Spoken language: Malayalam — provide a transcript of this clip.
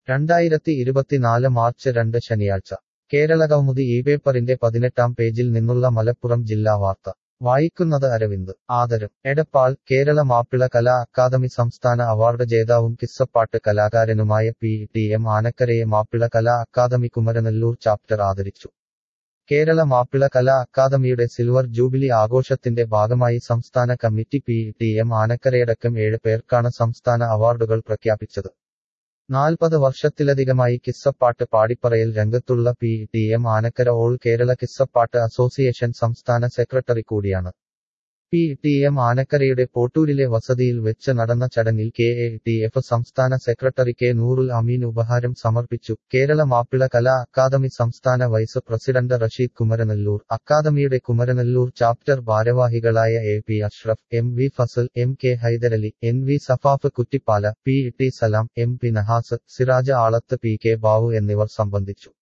രണ്ടായിരത്തി ഇരുപത്തിനാല് മാർച്ച് രണ്ട് ശനിയാഴ്ച കേരള കൗമുദി ഈ പേപ്പറിന്റെ പതിനെട്ടാം പേജിൽ നിന്നുള്ള മലപ്പുറം ജില്ലാ വാർത്ത വായിക്കുന്നത് അരവിന്ദ് ആദരം എടപ്പാൾ കേരള മാപ്പിള കലാ അക്കാദമി സംസ്ഥാന അവാർഡ് ജേതാവും കിസ്സപ്പാട്ട് കലാകാരനുമായ പി ടി എം ആനക്കരയെ മാപ്പിള കലാ അക്കാദമി കുമരനെല്ലൂർ ചാപ്റ്റർ ആദരിച്ചു കേരള മാപ്പിള കലാ അക്കാദമിയുടെ സിൽവർ ജൂബിലി ആഘോഷത്തിന്റെ ഭാഗമായി സംസ്ഥാന കമ്മിറ്റി പി ടി എം ആനക്കരയടക്കം ഏഴ് പേർക്കാണ് സംസ്ഥാന അവാർഡുകൾ പ്രഖ്യാപിച്ചത് നാൽപ്പത് വർഷത്തിലധികമായി കിസ്സപ്പാട്ട് പാടിപ്പറയൽ രംഗത്തുള്ള P T M Anakkara all Kerala കിസ്സപ്പാട്ട് അസോസിയേഷൻ സംസ്ഥാന സെക്രട്ടറി കൂടിയാണ് പി ടി എം ആനക്കരയുടെ പോട്ടൂരിലെ വസതിയിൽ വെച്ച് നടന്ന ചടങ്ങിൽ കെ എ ടി എഫ് സംസ്ഥാന സെക്രട്ടറി കെ നൂറുൽ അമീൻ ഉപഹാരം സമർപ്പിച്ചു കേരള മാപ്പിള കലാ അക്കാദമി സംസ്ഥാന വൈസ് പ്രസിഡന്റ് റഷീദ് കുമരനെല്ലൂർ അക്കാദമിയുടെ കുമരനെല്ലൂർ ചാപ്റ്റർ ഭാരവാഹികളായ A P Ashraf M V Fasal M K Haidarali N V Safaf Kuttippala P T Salam M P Nahas Siraja Alath P K Bavu എന്നിവർ സംബന്ധിച്ചു